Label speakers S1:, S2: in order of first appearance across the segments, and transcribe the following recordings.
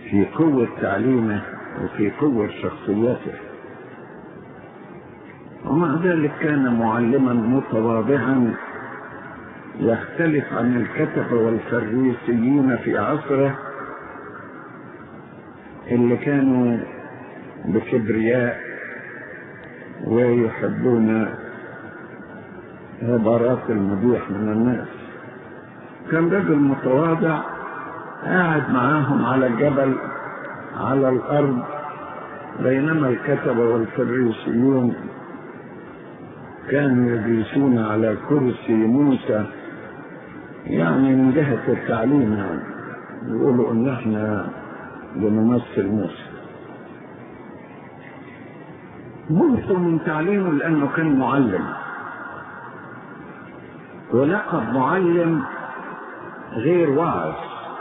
S1: في قوة تعليمه وفي قوة شخصيته ومع ذلك كان معلما متواضعا يختلف عن الكتبة والفريسيين في عصره اللي كانوا بكبرياء ويحبون عبارات المديح من الناس كان رجل متواضع قاعد معاهم على الجبل على الأرض بينما الكتبة والفريسيون كانوا يجلسون على كرسي موسى يعني من جهة التعليم يعني يقولوا ان احنا بنمثل موسى موسى من تعليمه لانه كان معلم ولقب معلم غير واعظ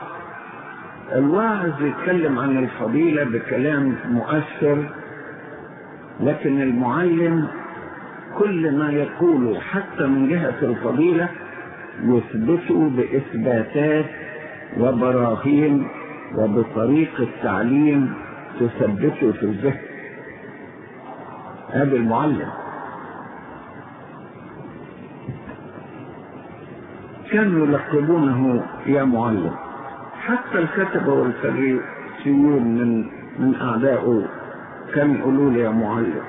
S1: الواعظ يتكلم عن الفضيلة بكلام مؤثر لكن المعلم كل ما يقوله حتى من جهة الفضيلة يثبته بإثباتات وبراهين وبطريقة تعليم تثبته في الذهن هذا المعلم كانوا يلقبونه يا معلم حتى الكتبة والفريسيون من من أعدائه كانوا يقولوا له يا معلم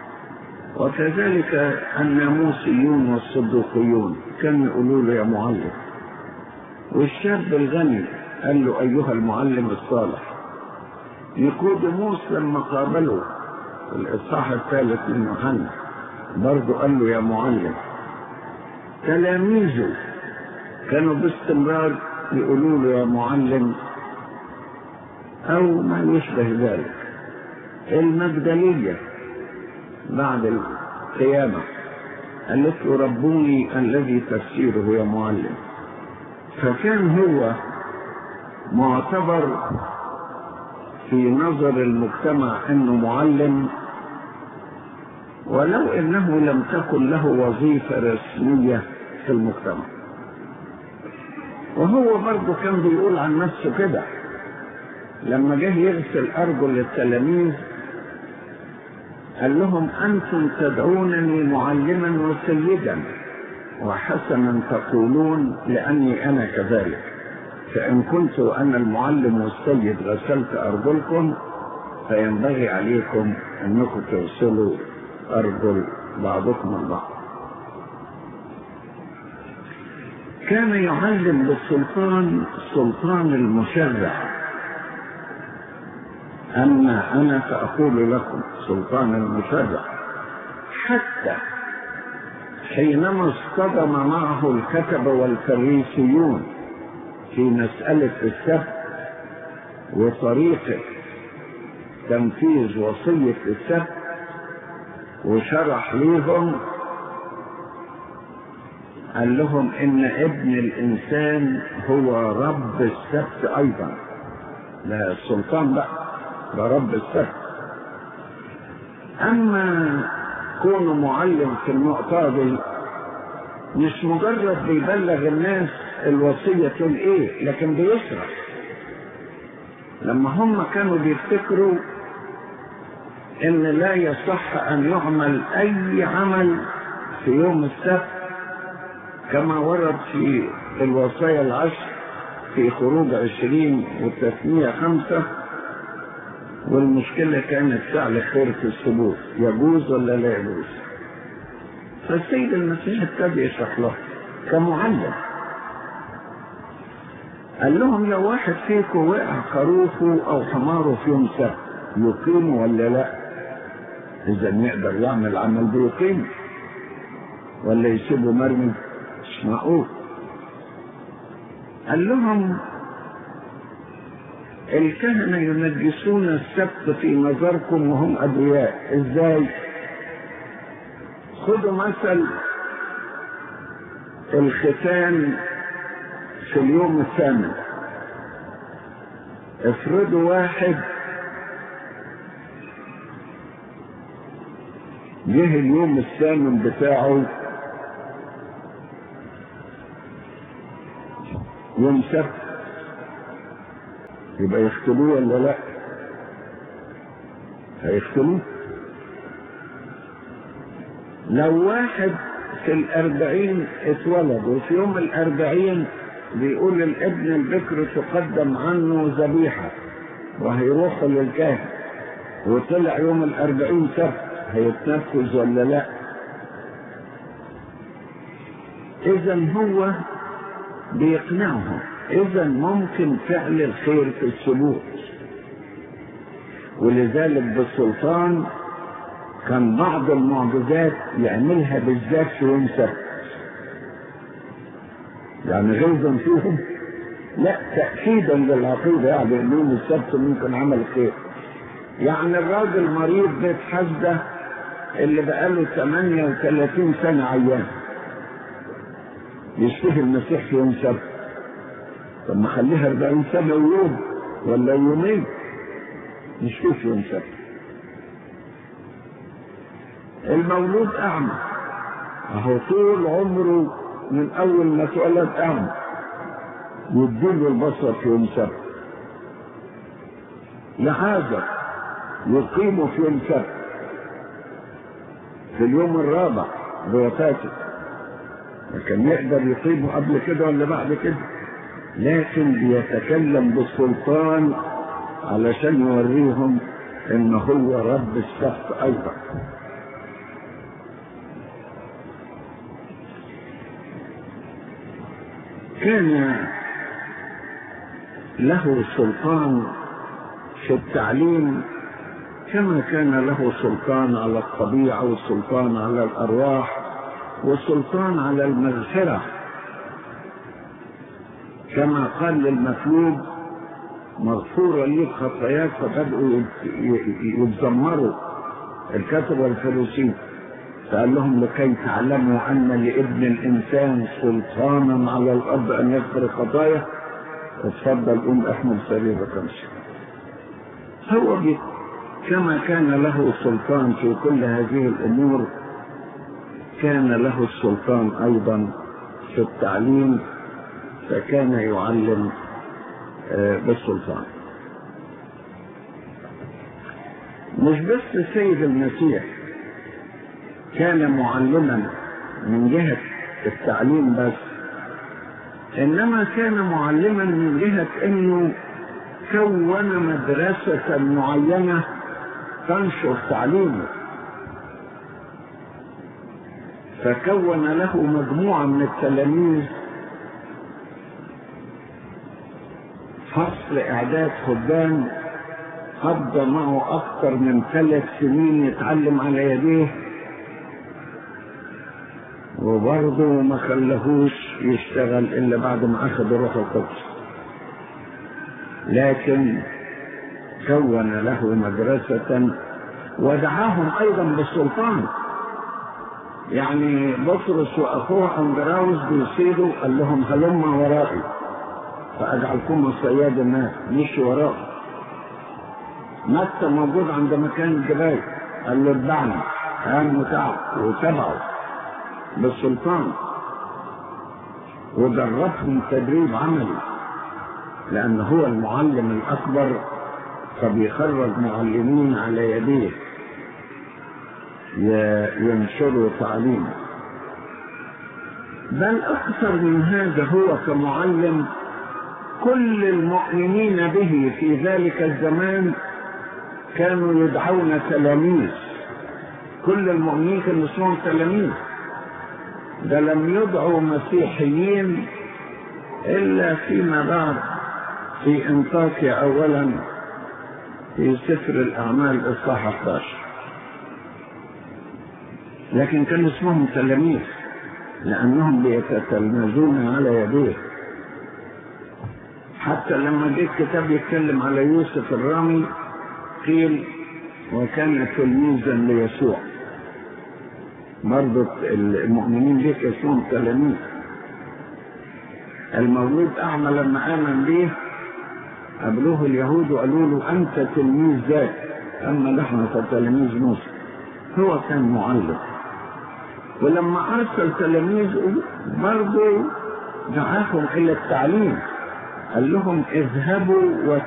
S1: وكذلك الناموسيون والصدوقيون كانوا يقولوا له يا معلم والشاب الغني قال له أيها المعلم الصالح نيقوديموس لما قابله في الإصحاح الثالث من يوحنا برضه قال له يا معلم تلاميذه كانوا باستمرار يقولوا له يا معلم أو ما يشبه ذلك المجدلية بعد القيامة قالت له ربوني الذي تفسيره يا معلم فكان هو معتبر في نظر المجتمع انه معلم ولو انه لم تكن له وظيفة رسمية في المجتمع وهو برضه كان بيقول عن نفسه كده لما جه يغسل ارجل التلاميذ قال لهم انتم تدعونني معلما وسيدا وحسنا تقولون لاني انا كذلك فان كنت انا المعلم والسيد غسلت ارجلكم فينبغي عليكم انكم تغسلوا ارجل بعضكم البعض كان يعلم بالسلطان سلطان المشرع أما أنا فأقول لكم سلطان المشرع حتى حينما اصطدم معه الكتبة والفريسيون في مسألة السبت وطريقة تنفيذ وصية السبت وشرح ليهم قال لهم إن ابن الإنسان هو رب السبت أيضا لا السلطان بقى ده رب السبت أما كونه معلم في النقطة دي مش مجرد بيبلغ الناس الوصية تقول ايه لكن بيشرح لما هم كانوا بيفتكروا ان لا يصح ان يعمل اي عمل في يوم السبت كما ورد في الوصايا العشر في خروج عشرين والتثنية خمسة والمشكلة كانت فعل خير في السلوك يجوز ولا لا يجوز فالسيد المسيح ابتدى يشرح له كمعلم قال لهم لو واحد فيكم وقع خروفه او حماره في يوم سبت يقيم ولا لا اذا يقدر يعمل عمل بيقيم ولا يسيبه مرمي مش معقول قال لهم الكهنة ينجسون السبت في نظركم وهم أبرياء إزاي؟ خذوا مثل الختان في اليوم الثامن افرضوا واحد جه اليوم الثامن بتاعه يوم سبت يبقى يقتلوه ولا لا هيقتلوه لو واحد في الأربعين اتولد وفي يوم الأربعين بيقول الابن البكر تقدم عنه ذبيحة وهيروح للكاهن وطلع يوم الأربعين سبت هيتنفذ ولا لا إذا هو بيقنعهم إذا ممكن فعل الخير في السلوك ولذلك بالسلطان كان بعض المعجزات يعملها بالذات في يوم سبت يعني غيظا فيهم لا تأكيدا للعقيدة يعني ان يوم السبت ممكن عمل خير يعني الراجل مريض بيت حسدة اللي بقاله 38 سنة عيان يشتهي المسيح في يوم سبت طب ما خليها 40 سنة ويوم ولا يومين يشتهي في يوم سبت المولود أعمى أهو طول عمره من أول ما اتولد أعمى يديله البصر في يوم سبت لهذا يقيمه في يوم سبت في اليوم الرابع بوفاته لكن يقدر يقيمه قبل كده ولا بعد كده لكن بيتكلم بالسلطان علشان يوريهم ان هو رب السبت ايضا كان له سلطان في التعليم كما كان له سلطان على الطبيعة والسلطان على الأرواح والسلطان على المغفرة كما قال للمفلوج مغفورة ليك خطاياك فبدأوا يتذمروا الكتب والفروسين فقال لهم لكي تعلموا أن لابن الإنسان سلطانا على الأرض أن يغفر خطاياه اتفضل قوم احمل سريرك امشي هو بي كما كان له سلطان في كل هذه الامور كان له السلطان ايضا في التعليم فكان يعلم بالسلطان مش بس السيد المسيح كان معلما من جهة التعليم بس انما كان معلما من جهة انه كون مدرسة معينة تنشر تعليمه فكون له مجموعة من التلاميذ فصل اعداد خدام قضى معه اكثر من ثلاث سنين يتعلم على يديه وبرضه ما خلهوش يشتغل الا بعد ما اخذ الروح القدس لكن كون له مدرسة ودعاهم ايضا بالسلطان يعني بطرس واخوه اندراوس بيصيدوا قال لهم هلم ورائي فاجعلكم صياد الناس مشي ورائي متى موجود عند مكان الجبال قال له اتبعني قام وتعب وتبعه بالسلطان ودربهم تدريب عملي لأن هو المعلم الأكبر فبيخرج معلمين على يديه ينشروا تعليمه بل أكثر من هذا هو كمعلم كل المؤمنين به في ذلك الزمان كانوا يدعون تلاميذ كل المؤمنين كانوا اسمهم تلاميذ ده لم يدعوا مسيحيين إلا فيما بعد في انطاكيا أولا في سفر الأعمال إصحاح 11 لكن كان اسمهم تلاميذ لأنهم بيتتلمذون على يديه حتى لما جه الكتاب يتكلم على يوسف الرامي قيل وكان تلميذا ليسوع برضه المؤمنين ليك اسمهم تلاميذ المولود أعمى لما آمن به قابلوه اليهود وقالوا له أنت تلميذ ذاك أما نحن فتلاميذ موسى هو كان معلم ولما أرسل تلاميذه برضه دعاهم إلى التعليم قال لهم اذهبوا